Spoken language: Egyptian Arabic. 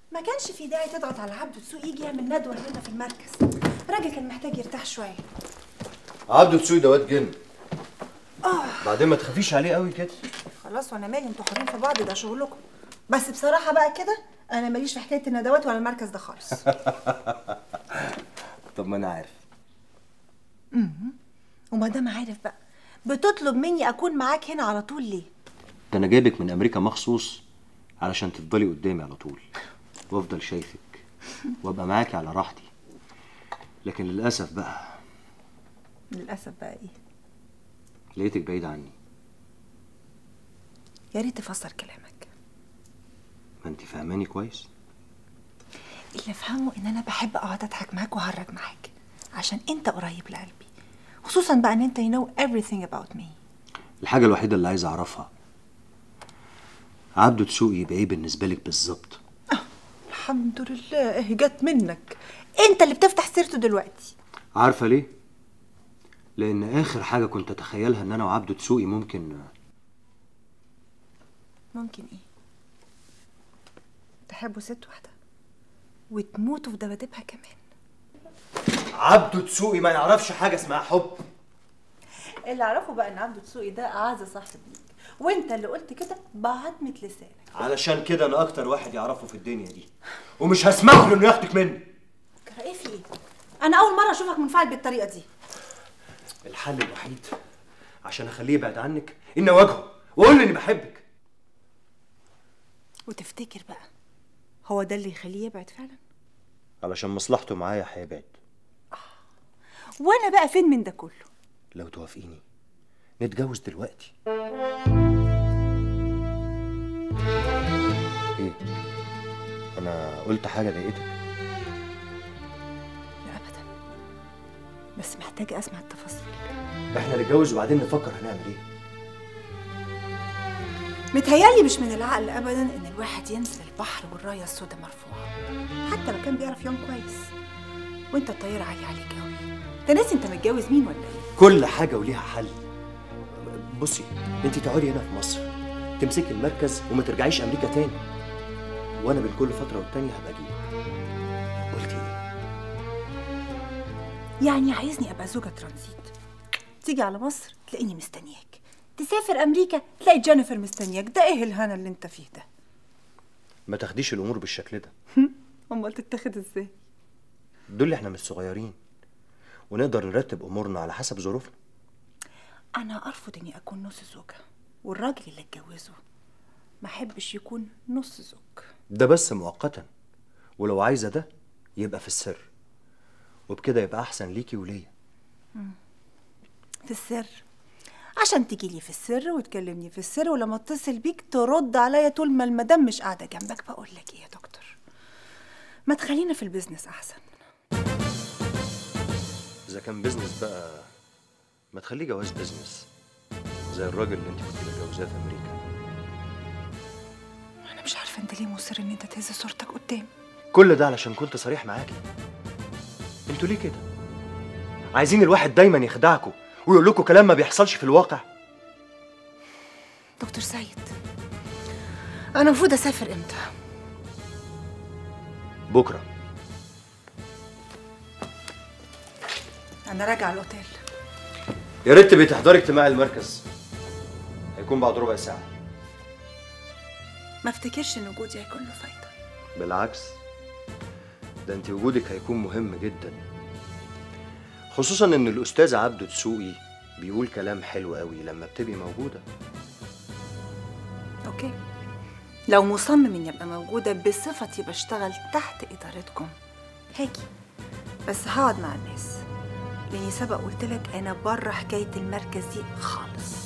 ما كانش في داعي تضغط على عبده تسوق يجي يعمل ندوه هنا في المركز الراجل كان محتاج يرتاح شويه عبده تسوقي ده واد جن بعدين ما تخافيش عليه قوي كده خلاص وانا مالي انتوا حرين في بعض ده شغلكم بس بصراحه بقى كده انا ماليش في حكايه الندوات ولا المركز ده خالص طب ما انا عارف وما دام عارف بقى بتطلب مني اكون معاك هنا على طول ليه ده انا جايبك من امريكا مخصوص علشان تفضلي قدامي على طول وافضل شايفك وابقى معاكي على راحتي لكن للاسف بقى للاسف بقى ايه لقيتك بعيد عني يا ريت تفسر كلامك ما انت فاهماني كويس اللي افهمه ان انا بحب اقعد اضحك معاك واهرج معاك عشان انت قريب لقلبي خصوصا بقى ان انت you know everything about me الحاجه الوحيده اللي عايز اعرفها عبده تسوقي يبقى ايه بالنسبه لك بالظبط الحمد لله اهي جت منك انت اللي بتفتح سيرته دلوقتي عارفه ليه لان اخر حاجه كنت اتخيلها ان انا وعبده تسوقي ممكن ممكن ايه تحبوا ست واحده وتموتوا في دبادبها كمان عبده تسوقي ما يعرفش حاجه اسمها حب اللي اعرفه بقى ان عبده تسوقي ده اعز صاحب ليك وانت اللي قلت كده بعتمة لسانك علشان كده انا اكتر واحد يعرفه في الدنيا دي ومش هسمح له انه ياخدك مني ايه في ايه انا اول مره اشوفك منفعل بالطريقه دي الحل الوحيد عشان اخليه يبعد عنك اني اواجهه واقول له اني بحبك وتفتكر بقى هو ده اللي يخليه يبعد فعلا علشان مصلحته معايا هيبعد وانا بقى فين من ده كله لو توافقيني نتجوز دلوقتي ايه انا قلت حاجه ضايقتك لا ابدا بس محتاجه اسمع التفاصيل احنا نتجوز وبعدين نفكر هنعمل ايه متهيألي مش من العقل ابدا ان الواحد ينزل البحر والرايه السوداء مرفوعه حتى لو كان بيعرف يوم كويس وانت الطياره عاليه عليك قوي انت ناسي انت متجوز مين ولا ايه كل حاجه وليها حل بصي انت تقعدي هنا في مصر تمسكي المركز وما ترجعيش امريكا تاني وانا بين كل فتره والتانيه هبقى اجيلك قلتي ايه يعني عايزني ابقى زوجة ترانزيت تيجي على مصر تلاقيني مستنياك تسافر امريكا تلاقي جينيفر مستنياك ده ايه الهنا اللي انت فيه ده ما تاخديش الامور بالشكل ده امال تتاخد ازاي دول احنا مش صغيرين ونقدر نرتب امورنا على حسب ظروفنا انا ارفض اني اكون نص زوجة والراجل اللي اتجوزه ما احبش يكون نص زوج ده بس مؤقتا ولو عايزه ده يبقى في السر وبكده يبقى احسن ليكي وليا في السر عشان تيجي لي في السر وتكلمني في السر ولما اتصل بيك ترد عليا طول ما المدام مش قاعده جنبك بقول لك ايه يا دكتور ما تخلينا في البيزنس احسن اذا كان بيزنس بقى ما تخليه جواز بيزنس زي الراجل اللي انت كنت متجوزاه في امريكا انا مش عارفه انت ليه مصر ان انت تهز صورتك قدامي كل ده علشان كنت صريح معاكي انتوا ليه كده عايزين الواحد دايما يخدعكوا ويقول لكم كلام ما بيحصلش في الواقع دكتور سيد انا المفروض اسافر امتى بكره انا راجعه الاوتيل يا ريت تبقي تحضري اجتماع المركز هيكون بعد ربع ساعه ما افتكرش ان وجودي هيكون له فايده بالعكس ده انت وجودك هيكون مهم جدا خصوصا ان الاستاذ عبده تسوقي بيقول كلام حلو قوي لما بتبقي موجوده اوكي لو مصمم اني ابقى موجوده بصفتي بشتغل تحت ادارتكم هاجي بس هقعد مع الناس لاني سبق قلت لك انا بره حكايه المركز دي خالص